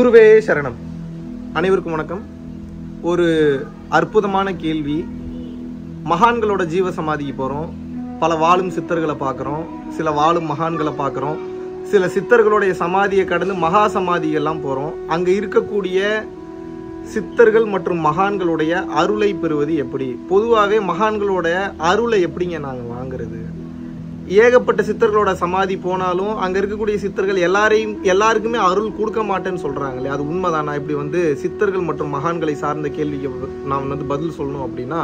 குருவே சரணம் அனைவருக்கும் வணக்கம் ஒரு அற்புதமான கேள்வி மகான்களோட ஜீவ சமாதிக்கு போகிறோம் பல வாழும் சித்தர்களை பார்க்குறோம் சில வாழும் மகான்களை பார்க்குறோம் சில சித்தர்களுடைய சமாதியை கடந்து மகா சமாதிகள்லாம் போகிறோம் அங்கே இருக்கக்கூடிய சித்தர்கள் மற்றும் மகான்களுடைய அருளை பெறுவது எப்படி பொதுவாகவே மகான்களோட அருளை எப்படிங்க நாங்கள் வாங்குறது ஏகப்பட்ட சித்தர்களோட சமாதி போனாலும் அங்க இருக்கக்கூடிய சித்தர்கள் எல்லாரையும் எல்லாருக்குமே அருள் கொடுக்க மாட்டேன்னு சொல்றாங்களே அது உண்மைதானா இப்படி வந்து சித்தர்கள் மற்றும் மகான்களை சார்ந்த கேள்விக்கு நாம் வந்து பதில் சொல்லணும் அப்படின்னா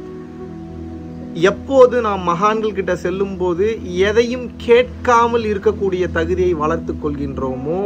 எப்போது நாம் மகான்கள் கிட்ட செல்லும் போது எதையும் கேட்காமல் இருக்கக்கூடிய தகுதியை வளர்த்து கொள்கின்றோமோ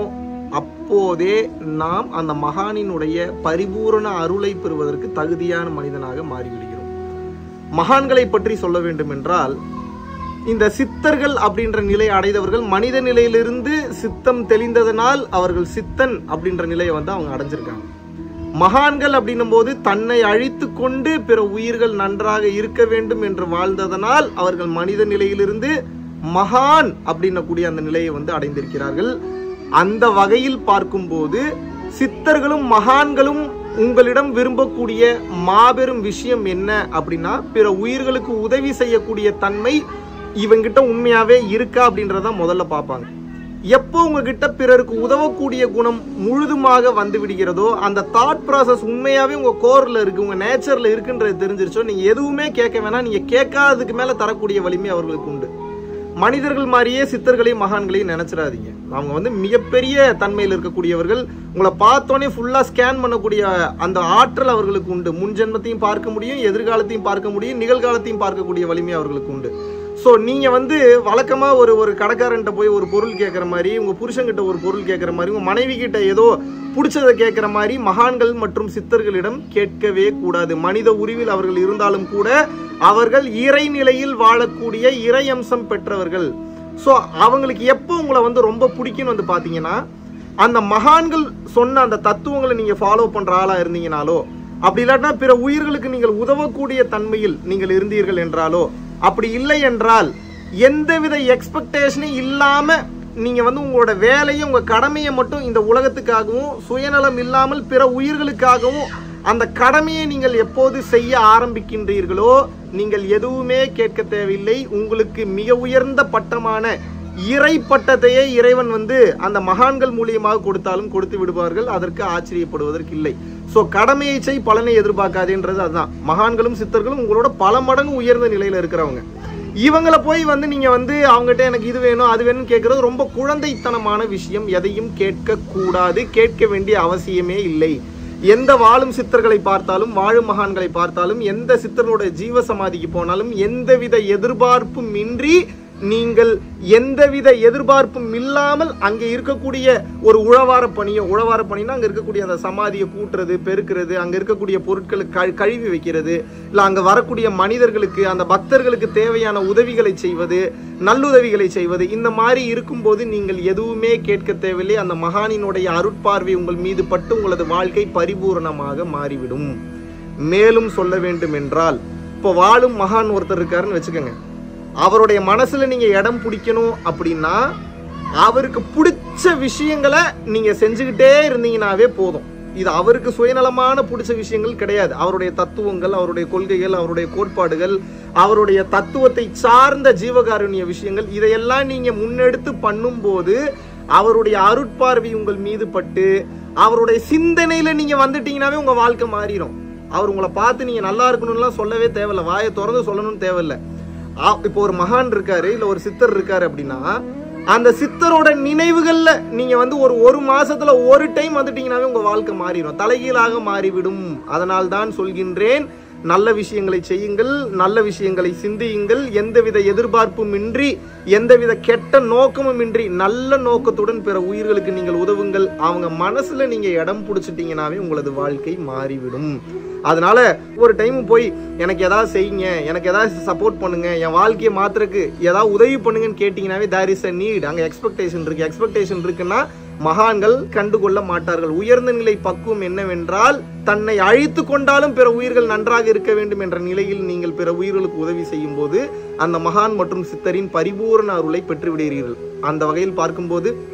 அப்போதே நாம் அந்த மகானினுடைய பரிபூரண அருளை பெறுவதற்கு தகுதியான மனிதனாக மாறிவிடுகிறோம் மகான்களை பற்றி சொல்ல வேண்டும் என்றால் இந்த சித்தர்கள் அப்படின்ற நிலை அடைந்தவர்கள் மனித நிலையிலிருந்து சித்தம் தெளிந்ததனால் அவர்கள் சித்தன் அப்படின்ற நிலையை வந்து அவங்க அடைஞ்சிருக்காங்க மகான்கள் அப்படின்னும் போது தன்னை அழித்து கொண்டு பிற உயிர்கள் நன்றாக இருக்க வேண்டும் என்று வாழ்ந்ததனால் அவர்கள் மனித நிலையிலிருந்து மகான் அப்படின்னக்கூடிய அந்த நிலையை வந்து அடைந்திருக்கிறார்கள் அந்த வகையில் பார்க்கும்போது சித்தர்களும் மகான்களும் உங்களிடம் விரும்பக்கூடிய மாபெரும் விஷயம் என்ன அப்படின்னா பிற உயிர்களுக்கு உதவி செய்யக்கூடிய தன்மை இவங்கிட்ட உண்மையாவே இருக்கா அப்படின்றத முதல்ல பார்ப்பாங்க எப்போ உங்ககிட்ட பிறருக்கு உதவக்கூடிய குணம் முழுதுமாக வந்து விடுகிறதோ அந்த தாட் ப்ராசஸ் உண்மையாவே உங்க கோர்ல இருக்கு உங்க நேச்சர்ல இருக்குன்றது தெரிஞ்சிருச்சோ நீங்க எதுவுமே கேட்க வேணாம் நீங்க கேட்காததுக்கு மேல தரக்கூடிய வலிமை அவர்களுக்கு உண்டு மனிதர்கள் மாதிரியே சித்தர்களையும் மகான்களையும் நினைச்சிடாதீங்க அவங்க வந்து மிகப்பெரிய தன்மையில் இருக்கக்கூடியவர்கள் உங்களை பார்த்தோன்னே ஃபுல்லா ஸ்கேன் பண்ணக்கூடிய அந்த ஆற்றல் அவர்களுக்கு உண்டு முன் ஜென்மத்தையும் பார்க்க முடியும் எதிர்காலத்தையும் பார்க்க முடியும் நிகழ்காலத்தையும் பார்க்கக்கூடிய வலிமை அவர்களுக்கு உண்டு ஸோ நீங்கள் வந்து வழக்கமாக ஒரு ஒரு கடைக்காரன்ட்ட போய் ஒரு பொருள் கேட்குற மாதிரி உங்கள் புருஷன்கிட்ட ஒரு பொருள் கேட்குற மாதிரி உங்கள் மனைவி கிட்ட ஏதோ பிடிச்சதை கேட்குற மாதிரி மகான்கள் மற்றும் சித்தர்களிடம் கேட்கவே கூடாது மனித உருவில் அவர்கள் இருந்தாலும் கூட அவர்கள் இறைநிலையில் வாழக்கூடிய இறை அம்சம் பெற்றவர்கள் ஸோ அவங்களுக்கு எப்போ உங்களை வந்து ரொம்ப பிடிக்கும்னு வந்து பார்த்தீங்கன்னா அந்த மகான்கள் சொன்ன அந்த தத்துவங்களை நீங்கள் ஃபாலோ பண்ணுற ஆளாக இருந்தீங்கனாலோ அப்படி இல்லாட்டினா பிற உயிர்களுக்கு நீங்கள் உதவக்கூடிய தன்மையில் நீங்கள் இருந்தீர்கள் என்றாலோ அப்படி இல்லை என்றால் எந்தவித எக்ஸ்பெக்டேஷனும் இல்லாம நீங்க வந்து உங்களோட வேலையை உங்க கடமையை மட்டும் இந்த உலகத்துக்காகவும் சுயநலம் இல்லாமல் பிற உயிர்களுக்காகவும் அந்த கடமையை நீங்கள் எப்போது செய்ய ஆரம்பிக்கின்றீர்களோ நீங்கள் எதுவுமே கேட்க தேவையில்லை உங்களுக்கு மிக உயர்ந்த பட்டமான இறை பட்டத்தையே இறைவன் வந்து அந்த மகான்கள் மூலியமாக கொடுத்தாலும் கொடுத்து விடுவார்கள் அதற்கு ஆச்சரியப்படுவதற்கு இல்லை ஸோ கடமையை செய் பலனை எதிர்பார்க்காதேன்றது அதுதான் மகான்களும் சித்தர்களும் உங்களோட பல மடங்கு உயர்ந்த நிலையில இருக்கிறவங்க இவங்களை போய் வந்து நீங்க வந்து அவங்ககிட்ட எனக்கு இது வேணும் அது வேணும்னு கேட்கறது ரொம்ப குழந்தைத்தனமான விஷயம் எதையும் கேட்க கூடாது கேட்க வேண்டிய அவசியமே இல்லை எந்த வாழும் சித்தர்களை பார்த்தாலும் வாழும் மகான்களை பார்த்தாலும் எந்த சித்தர்களோட ஜீவ சமாதிக்கு போனாலும் எந்தவித எதிர்பார்ப்பும் இன்றி நீங்கள் எந்தவித எதிர்பார்ப்பும் இல்லாமல் அங்கே இருக்கக்கூடிய ஒரு உழவார பணியோ உழவார பணினா அங்கே இருக்கக்கூடிய அந்த சமாதியை கூட்டுறது பெருக்கிறது அங்கே இருக்கக்கூடிய பொருட்களை கழு கழுவி வைக்கிறது இல்லை அங்கே வரக்கூடிய மனிதர்களுக்கு அந்த பக்தர்களுக்கு தேவையான உதவிகளை செய்வது நல்லுதவிகளை செய்வது இந்த மாதிரி இருக்கும்போது நீங்கள் எதுவுமே கேட்க தேவையில்லை அந்த மகானினுடைய அருட்பார்வை உங்கள் மீது பட்டு உங்களது வாழ்க்கை பரிபூரணமாக மாறிவிடும் மேலும் சொல்ல வேண்டும் என்றால் இப்போ வாழும் மகான் ஒருத்தர் இருக்காருன்னு வச்சுக்கோங்க அவருடைய மனசுல நீங்க இடம் பிடிக்கணும் அப்படின்னா அவருக்கு பிடிச்ச விஷயங்களை நீங்க செஞ்சுக்கிட்டே இருந்தீங்கன்னாவே போதும் இது அவருக்கு சுயநலமான பிடிச்ச விஷயங்கள் கிடையாது அவருடைய தத்துவங்கள் அவருடைய கொள்கைகள் அவருடைய கோட்பாடுகள் அவருடைய தத்துவத்தை சார்ந்த ஜீவகாருண்ய விஷயங்கள் இதையெல்லாம் நீங்க முன்னெடுத்து பண்ணும்போது அவருடைய அருட்பார்வை உங்கள் மீது பட்டு அவருடைய சிந்தனையில நீங்க வந்துட்டீங்கன்னாவே உங்க வாழ்க்கை மாறிடும் அவர் உங்களை பார்த்து நீங்க நல்லா இருக்கணும்லாம் சொல்லவே தேவையில்ல வாயை திறந்து சொல்லணும்னு தேவையில்லை ஆ- இப்போ ஒரு மகான் இருக்காரு இல்ல ஒரு சித்தர் இருக்காரு அப்படின்னா அந்த சித்தரோட நினைவுகள்ல நீங்க வந்து ஒரு ஒரு மாசத்துல ஒரு டைம் வந்துட்டீங்கன்னாவே உங்க வாழ்க்கை மாறிடும் தலைகீழாக மாறிவிடும் அதனால் தான் சொல்கின்றேன் நல்ல விஷயங்களை செய்யுங்கள் நல்ல விஷயங்களை சிந்தியுங்கள் எந்தவித எதிர்பார்ப்பும் இன்றி எந்தவித கெட்ட நோக்கமும் இன்றி நல்ல நோக்கத்துடன் பிற உயிர்களுக்கு நீங்கள் உதவுங்கள் அவங்க மனசுல நீங்க இடம் பிடிச்சிட்டீங்கன்னாவே உங்களது வாழ்க்கை மாறிவிடும் அதனால ஒரு டைம் போய் எனக்கு ஏதாவது செய்யுங்க எனக்கு ஏதாவது சப்போர்ட் பண்ணுங்க என் வாழ்க்கையை மாத்துறதுக்கு ஏதாவது உதவி பண்ணுங்கன்னு கேட்டிங்கனாவே தேர் இஸ் அ நீட் அங்கே எக்ஸ்பெக்டேஷன் இருக்கு எக்ஸ்பெக்டேஷன் இருக்குன்னா மகான்கள் கண்டுகொள்ள மாட்டார்கள் உயர்ந்த நிலை பக்குவம் என்னவென்றால் தன்னை அழித்து கொண்டாலும் பிற உயிர்கள் நன்றாக இருக்க வேண்டும் என்ற நிலையில் நீங்கள் பிற உயிர்களுக்கு உதவி செய்யும் போது அந்த மகான் மற்றும் சித்தரின் பரிபூரண அருளை பெற்று விடுகிறீர்கள் அந்த வகையில் பார்க்கும்போது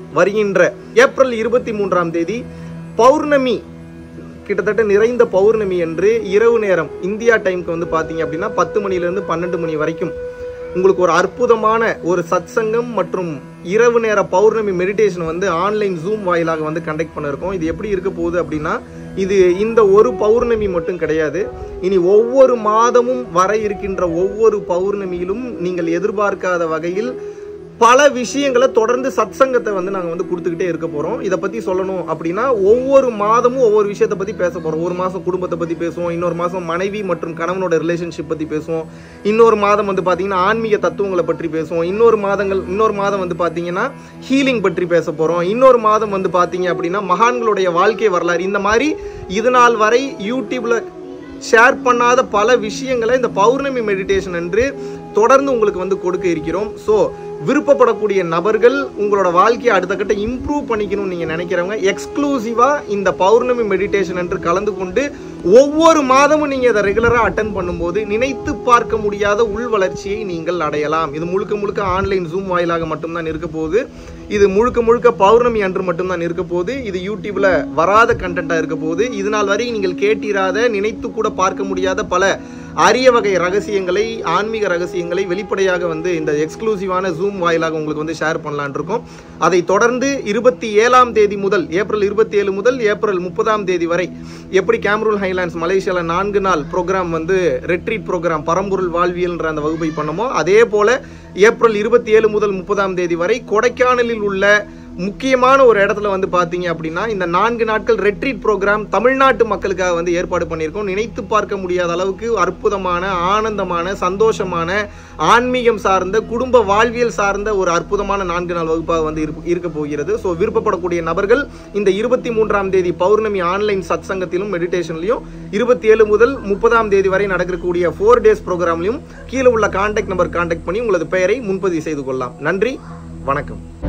வருகின்ற ஏப்ரல் இருபத்தி மூன்றாம் தேதி பௌர்ணமி கிட்டத்தட்ட நிறைந்த பௌர்ணமி என்று இரவு நேரம் இந்தியா டைம்க்கு வந்து பார்த்தீங்க அப்படின்னா பத்து மணிலேருந்து பன்னெண்டு மணி வரைக்கும் உங்களுக்கு ஒரு அற்புதமான ஒரு சத்சங்கம் மற்றும் இரவு நேர பௌர்ணமி மெடிடேஷன் வந்து ஆன்லைன் ஜூம் வாயிலாக வந்து கண்டக்ட் பண்ண இருக்கோம் இது எப்படி இருக்க போகுது அப்படின்னா இது இந்த ஒரு பௌர்ணமி மட்டும் கிடையாது இனி ஒவ்வொரு மாதமும் வர இருக்கின்ற ஒவ்வொரு பௌர்ணமியிலும் நீங்கள் எதிர்பார்க்காத வகையில் பல விஷயங்களை தொடர்ந்து சத்சங்கத்தை வந்து நாங்கள் வந்து கொடுத்துக்கிட்டே இருக்க போகிறோம் இதை பற்றி சொல்லணும் அப்படின்னா ஒவ்வொரு மாதமும் ஒவ்வொரு விஷயத்தை பற்றி பேச போகிறோம் ஒரு மாதம் குடும்பத்தை பற்றி பேசுவோம் இன்னொரு மாதம் மனைவி மற்றும் கணவனோட ரிலேஷன்ஷிப் பற்றி பேசுவோம் இன்னொரு மாதம் வந்து பார்த்தீங்கன்னா ஆன்மீக தத்துவங்களை பற்றி பேசுவோம் இன்னொரு மாதங்கள் இன்னொரு மாதம் வந்து பார்த்தீங்கன்னா ஹீலிங் பற்றி பேச போகிறோம் இன்னொரு மாதம் வந்து பார்த்தீங்க அப்படின்னா மகான்களுடைய வாழ்க்கை வரலாறு இந்த மாதிரி இது நாள் வரை யூடியூப்ல ஷேர் பண்ணாத பல விஷயங்களை இந்த பௌர்ணமி மெடிடேஷன் என்று தொடர்ந்து உங்களுக்கு வந்து கொடுக்க இருக்கிறோம் ஸோ விருப்பப்படக்கூடிய நபர்கள் உங்களோட வாழ்க்கையை அடுத்த கட்ட இம்ப்ரூவ் பண்ணிக்கணும்னு நீங்கள் நினைக்கிறவங்க எக்ஸ்க்ளூசிவாக இந்த பௌர்ணமி மெடிடேஷன் என்று கலந்து கொண்டு ஒவ்வொரு மாதமும் நீங்கள் இதை ரெகுலராக அட்டன் பண்ணும்போது நினைத்து பார்க்க முடியாத உள் வளர்ச்சியை நீங்கள் அடையலாம் இது முழுக்க முழுக்க ஆன்லைன் ஜூம் வாயிலாக மட்டும்தான் இருக்க போகுது இது முழுக்க முழுக்க பௌர்ணமி அன்று மட்டும்தான் இருக்க போகுது இது யூடியூப்ல வராத கண்டென்ட்டாக இருக்க போகுது இது நாள் வரை நீங்கள் கேட்டிராத நினைத்து கூட பார்க்க முடியாத பல அரிய வகை ரகசியங்களை ஆன்மீக ரகசியங்களை வெளிப்படையாக வந்து இந்த எக்ஸ்க்ளூசிவான ஜூம் வாயிலாக உங்களுக்கு வந்து ஷேர் பண்ணலான் இருக்கோம் அதை தொடர்ந்து இருபத்தி ஏழாம் தேதி முதல் ஏப்ரல் இருபத்தி ஏழு முதல் ஏப்ரல் முப்பதாம் தேதி வரை எப்படி கேமரூல் ஹைலாண்ட்ஸ் மலேசியாவில் நான்கு நாள் ப்ரோக்ராம் வந்து ரெட்ரீட் ப்ரோக்ராம் பரம்பொருள் வாழ்வியல்ன்ற அந்த வகுப்பை பண்ணமோ அதே போல ஏப்ரல் இருபத்தி ஏழு முதல் முப்பதாம் தேதி வரை கொடைக்கானலில் உள்ள முக்கியமான ஒரு இடத்துல வந்து பார்த்தீங்க அப்படின்னா இந்த நான்கு நாட்கள் ரெட்ரீட் ப்ரோக்ராம் தமிழ்நாட்டு மக்களுக்காக வந்து ஏற்பாடு பண்ணியிருக்கோம் நினைத்து பார்க்க முடியாத அளவுக்கு அற்புதமான ஆனந்தமான சந்தோஷமான ஆன்மீகம் சார்ந்த குடும்ப வாழ்வியல் சார்ந்த ஒரு அற்புதமான நான்கு நாள் வகுப்பாக வந்து இருப்பு- இருக்க போகிறது ஸோ விருப்பப்படக்கூடிய நபர்கள் இந்த இருபத்தி மூன்றாம் தேதி பௌர்ணமி ஆன்லைன் சத் சங்கத்திலும் மெடிடேஷன்லையும் இருபத்தி ஏழு முதல் முப்பதாம் தேதி வரை நடக்கக்கூடிய ஃபோர் டேஸ் ப்ரோக்ராம்லையும் கீழே உள்ள கான்டாக்ட் நம்பர் கான்டாக்ட் பண்ணி உங்களது பெயரை முன்பதிவு செய்து கொள்ளலாம் நன்றி வணக்கம்